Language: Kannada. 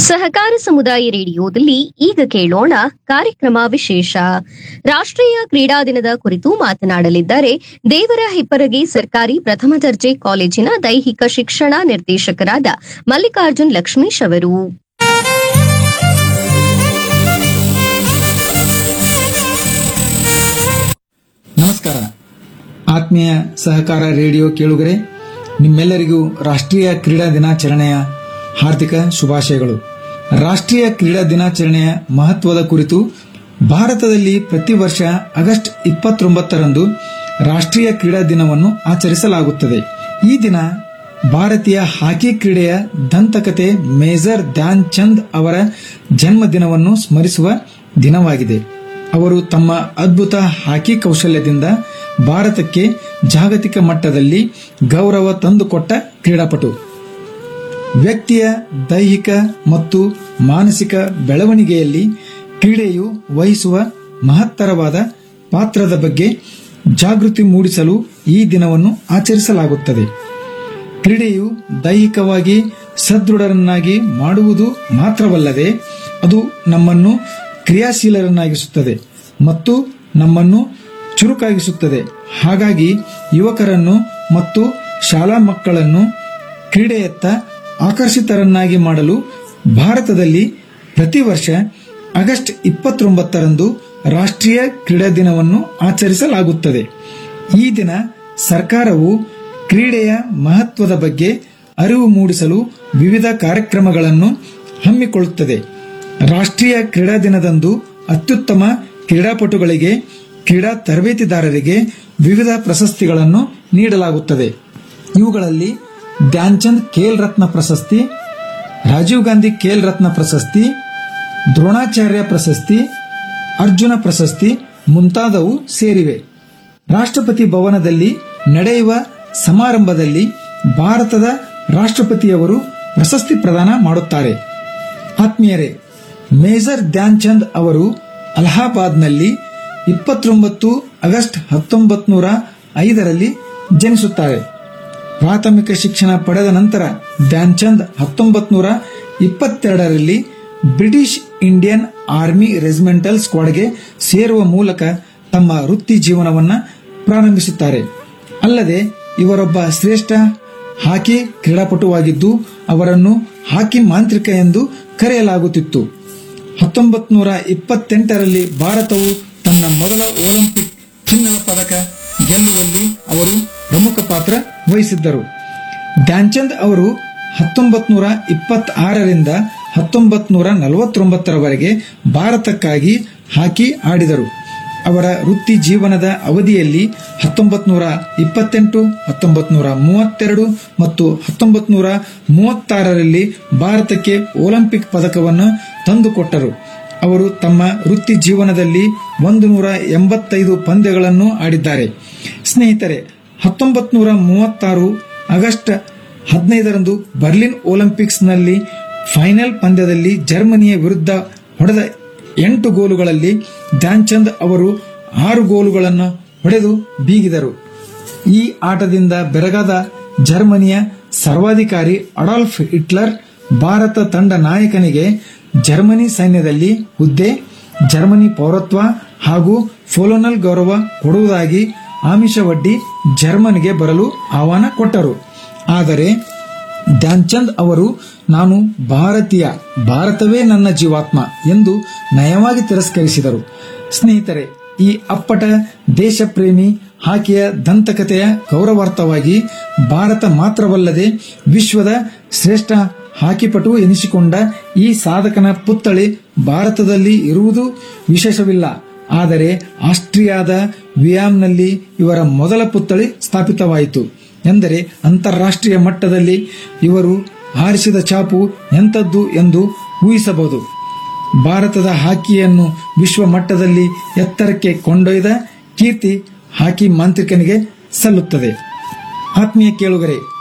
ಸಹಕಾರ ಸಮುದಾಯ ರೇಡಿಯೋದಲ್ಲಿ ಈಗ ಕೇಳೋಣ ಕಾರ್ಯಕ್ರಮ ವಿಶೇಷ ರಾಷ್ಟ್ರೀಯ ಕ್ರೀಡಾ ದಿನದ ಕುರಿತು ಮಾತನಾಡಲಿದ್ದಾರೆ ದೇವರ ಹಿಪ್ಪರಗಿ ಸರ್ಕಾರಿ ಪ್ರಥಮ ದರ್ಜೆ ಕಾಲೇಜಿನ ದೈಹಿಕ ಶಿಕ್ಷಣ ನಿರ್ದೇಶಕರಾದ ಮಲ್ಲಿಕಾರ್ಜುನ್ ಲಕ್ಷ್ಮೀಶ್ ಅವರು ನಮಸ್ಕಾರ ಆತ್ಮೀಯ ಸಹಕಾರ ರೇಡಿಯೋ ಕೇಳುಗರೆ ನಿಮ್ಮೆಲ್ಲರಿಗೂ ರಾಷ್ಟ್ರೀಯ ಕ್ರೀಡಾ ದಿನಾಚರಣೆಯ ಹಾರ್ದಿಕ ಶುಭಾಶಯಗಳು ರಾಷ್ಟ್ರೀಯ ಕ್ರೀಡಾ ದಿನಾಚರಣೆಯ ಮಹತ್ವದ ಕುರಿತು ಭಾರತದಲ್ಲಿ ಪ್ರತಿ ವರ್ಷ ಆಗಸ್ಟ್ ಇಪ್ಪತ್ತೊಂಬತ್ತರಂದು ರಾಷ್ಟ್ರೀಯ ಕ್ರೀಡಾ ದಿನವನ್ನು ಆಚರಿಸಲಾಗುತ್ತದೆ ಈ ದಿನ ಭಾರತೀಯ ಹಾಕಿ ಕ್ರೀಡೆಯ ದಂತಕತೆ ಮೇಜರ್ ಧ್ಯಾನ್ ಚಂದ್ ಅವರ ಜನ್ಮದಿನವನ್ನು ಸ್ಮರಿಸುವ ದಿನವಾಗಿದೆ ಅವರು ತಮ್ಮ ಅದ್ಭುತ ಹಾಕಿ ಕೌಶಲ್ಯದಿಂದ ಭಾರತಕ್ಕೆ ಜಾಗತಿಕ ಮಟ್ಟದಲ್ಲಿ ಗೌರವ ತಂದುಕೊಟ್ಟ ಕ್ರೀಡಾಪಟು ವ್ಯಕ್ತಿಯ ದೈಹಿಕ ಮತ್ತು ಮಾನಸಿಕ ಬೆಳವಣಿಗೆಯಲ್ಲಿ ಕ್ರೀಡೆಯು ವಹಿಸುವ ಮಹತ್ತರವಾದ ಪಾತ್ರದ ಬಗ್ಗೆ ಜಾಗೃತಿ ಮೂಡಿಸಲು ಈ ದಿನವನ್ನು ಆಚರಿಸಲಾಗುತ್ತದೆ ಕ್ರೀಡೆಯು ದೈಹಿಕವಾಗಿ ಸದೃಢರನ್ನಾಗಿ ಮಾಡುವುದು ಮಾತ್ರವಲ್ಲದೆ ಅದು ನಮ್ಮನ್ನು ಕ್ರಿಯಾಶೀಲರನ್ನಾಗಿಸುತ್ತದೆ ಮತ್ತು ನಮ್ಮನ್ನು ಚುರುಕಾಗಿಸುತ್ತದೆ ಹಾಗಾಗಿ ಯುವಕರನ್ನು ಮತ್ತು ಶಾಲಾ ಮಕ್ಕಳನ್ನು ಕ್ರೀಡೆಯತ್ತ ಆಕರ್ಷಿತರನ್ನಾಗಿ ಮಾಡಲು ಭಾರತದಲ್ಲಿ ಪ್ರತಿ ವರ್ಷ ಆಗಸ್ಟ್ ಇಪ್ಪತ್ತೊಂಬತ್ತರಂದು ರಾಷ್ಟ್ರೀಯ ಕ್ರೀಡಾ ದಿನವನ್ನು ಆಚರಿಸಲಾಗುತ್ತದೆ ಈ ದಿನ ಸರ್ಕಾರವು ಕ್ರೀಡೆಯ ಮಹತ್ವದ ಬಗ್ಗೆ ಅರಿವು ಮೂಡಿಸಲು ವಿವಿಧ ಕಾರ್ಯಕ್ರಮಗಳನ್ನು ಹಮ್ಮಿಕೊಳ್ಳುತ್ತದೆ ರಾಷ್ಟ್ರೀಯ ಕ್ರೀಡಾ ದಿನದಂದು ಅತ್ಯುತ್ತಮ ಕ್ರೀಡಾಪಟುಗಳಿಗೆ ಕ್ರೀಡಾ ತರಬೇತಿದಾರರಿಗೆ ವಿವಿಧ ಪ್ರಶಸ್ತಿಗಳನ್ನು ನೀಡಲಾಗುತ್ತದೆ ಇವುಗಳಲ್ಲಿ ಧ್ಯಾನ್ಚಂದ್ ಖೇಲ್ ರತ್ನ ಪ್ರಶಸ್ತಿ ರಾಜೀವ್ ಗಾಂಧಿ ಖೇಲ್ ರತ್ನ ಪ್ರಶಸ್ತಿ ದ್ರೋಣಾಚಾರ್ಯ ಪ್ರಶಸ್ತಿ ಅರ್ಜುನ ಪ್ರಶಸ್ತಿ ಮುಂತಾದವು ಸೇರಿವೆ ರಾಷ್ಟ್ರಪತಿ ಭವನದಲ್ಲಿ ನಡೆಯುವ ಸಮಾರಂಭದಲ್ಲಿ ಭಾರತದ ರಾಷ್ಟ್ರಪತಿಯವರು ಪ್ರಶಸ್ತಿ ಪ್ರದಾನ ಮಾಡುತ್ತಾರೆ ಆತ್ಮೀಯರೇ ಮೇಜರ್ ಧ್ಯಾನ್ ಚಂದ್ ಅವರು ಅಲಹಾಬಾದ್ನಲ್ಲಿ ಇಪ್ಪತ್ತೊಂಬತ್ತು ಆಗಸ್ಟ್ ಹತ್ತೊಂಬತ್ತು ನೂರ ಐದರಲ್ಲಿ ಜನಿಸುತ್ತಾರೆ ಪ್ರಾಥಮಿಕ ಶಿಕ್ಷಣ ಪಡೆದ ನಂತರ ಧ್ಯಾನ್ ಚಂದ್ ಹತ್ತೊಂಬತ್ತು ನೂರ ಇಪ್ಪತ್ತೆರಡರಲ್ಲಿ ಬ್ರಿಟಿಷ್ ಇಂಡಿಯನ್ ಆರ್ಮಿ ರೆಜಿಮೆಂಟಲ್ ಸ್ಕ್ವಾಡ್ಗೆ ಸೇರುವ ಮೂಲಕ ತಮ್ಮ ವೃತ್ತಿ ಜೀವನವನ್ನ ಪ್ರಾರಂಭಿಸುತ್ತಾರೆ ಅಲ್ಲದೆ ಇವರೊಬ್ಬ ಶ್ರೇಷ್ಠ ಹಾಕಿ ಕ್ರೀಡಾಪಟುವಾಗಿದ್ದು ಅವರನ್ನು ಹಾಕಿ ಮಾಂತ್ರಿಕ ಎಂದು ಕರೆಯಲಾಗುತ್ತಿತ್ತು ಹತ್ತೊಂಬತ್ತು ನೂರ ಇಪ್ಪತ್ತೆಂಟರಲ್ಲಿ ಭಾರತವು ತನ್ನ ಮೊದಲ ಒಲಿಂಪಿಕ್ ಚಿನ್ನದ ಪದಕ ಗೆಲ್ಲುವಲ್ಲಿ ಅವರು ಪ್ರಮುಖ ಪಾತ್ರ ವಹಿಸಿದ್ದರು ಧ್ಯಾನ್ಚಂದ್ ಅವರು ಹತ್ತೊಂಬತ್ತು ನೂರ ಇಪ್ಪತ್ತಾರರಿಂದ ಹತ್ತೊಂಬತ್ತು ನೂರ ನಲವತ್ತೊಂಬತ್ತರವರೆಗೆ ಭಾರತಕ್ಕಾಗಿ ಹಾಕಿ ಆಡಿದರು ಅವರ ವೃತ್ತಿ ಜೀವನದ ಅವಧಿಯಲ್ಲಿ ಹತ್ತೊಂಬತ್ತು ನೂರ ಇಪ್ಪತ್ತೆಂಟು ಹತ್ತೊಂಬತ್ತು ನೂರ ಮೂವತ್ತೆರಡು ಮತ್ತು ಹತ್ತೊಂಬತ್ತು ನೂರ ಮೂವತ್ತಾರರಲ್ಲಿ ಭಾರತಕ್ಕೆ ಒಲಿಂಪಿಕ್ ಪದಕವನ್ನು ತಂದುಕೊಟ್ಟರು ಅವರು ತಮ್ಮ ವೃತ್ತಿ ಜೀವನದಲ್ಲಿ ಒಂದು ನೂರ ಎಂಬತ್ತೈದು ಪಂದ್ಯಗಳನ್ನು ಆಡಿದ್ದಾರೆ ಸ್ನೇಹಿತರೆ ಹತ್ತೊಂಬತ್ತು ನೂರ ಮೂವತ್ತಾರು ಆಗಸ್ಟ್ ಹದಿನೈದರಂದು ಬರ್ಲಿನ್ ಒಲಿಂಪಿಕ್ಸ್ನಲ್ಲಿ ಫೈನಲ್ ಪಂದ್ಯದಲ್ಲಿ ಜರ್ಮನಿಯ ವಿರುದ್ಧ ಹೊಡೆದ ಎಂಟು ಗೋಲುಗಳಲ್ಲಿ ಧ್ಯಾನ್ಚಂದ್ ಅವರು ಆರು ಗೋಲುಗಳನ್ನು ಹೊಡೆದು ಬೀಗಿದರು ಈ ಆಟದಿಂದ ಬೆರಗಾದ ಜರ್ಮನಿಯ ಸರ್ವಾಧಿಕಾರಿ ಅಡಾಲ್ಫ್ ಹಿಟ್ಲರ್ ಭಾರತ ತಂಡ ನಾಯಕನಿಗೆ ಜರ್ಮನಿ ಸೈನ್ಯದಲ್ಲಿ ಹುದ್ದೆ ಜರ್ಮನಿ ಪೌರತ್ವ ಹಾಗೂ ಫೋಲೋನಲ್ ಗೌರವ ಕೊಡುವುದಾಗಿ ಆಮಿಷವಡ್ಡಿ ಜರ್ಮನಿಗೆ ಬರಲು ಆಹ್ವಾನ ಕೊಟ್ಟರು ಆದರೆ ಧ್ಯಾನ್ಚಂದ್ ಅವರು ನಾನು ಭಾರತೀಯ ಭಾರತವೇ ನನ್ನ ಜೀವಾತ್ಮ ಎಂದು ನಯವಾಗಿ ತಿರಸ್ಕರಿಸಿದರು ಸ್ನೇಹಿತರೆ ಈ ಅಪ್ಪಟ ದೇಶಪ್ರೇಮಿ ಹಾಕಿಯ ದಂತಕತೆಯ ಗೌರವಾರ್ಥವಾಗಿ ಭಾರತ ಮಾತ್ರವಲ್ಲದೆ ವಿಶ್ವದ ಶ್ರೇಷ್ಠ ಹಾಕಿಪಟು ಎನಿಸಿಕೊಂಡ ಈ ಸಾಧಕನ ಪುತ್ಥಳಿ ಭಾರತದಲ್ಲಿ ಇರುವುದು ವಿಶೇಷವಿಲ್ಲ ಆದರೆ ಆಸ್ಟ್ರಿಯಾದ ವಿಯಾಮ್ನಲ್ಲಿ ಇವರ ಮೊದಲ ಪುತ್ಥಳಿ ಸ್ಥಾಪಿತವಾಯಿತು ಎಂದರೆ ಅಂತಾರಾಷ್ಟ್ರೀಯ ಮಟ್ಟದಲ್ಲಿ ಇವರು ಹಾರಿಸಿದ ಚಾಪು ಎಂಥದ್ದು ಎಂದು ಊಹಿಸಬಹುದು ಭಾರತದ ಹಾಕಿಯನ್ನು ವಿಶ್ವ ಮಟ್ಟದಲ್ಲಿ ಎತ್ತರಕ್ಕೆ ಕೊಂಡೊಯ್ದ ಕೀರ್ತಿ ಹಾಕಿ ಮಾಂತ್ರಿಕನಿಗೆ ಸಲ್ಲುತ್ತದೆ ಆತ್ಮೀಯ ಕೇಳುಗರೆ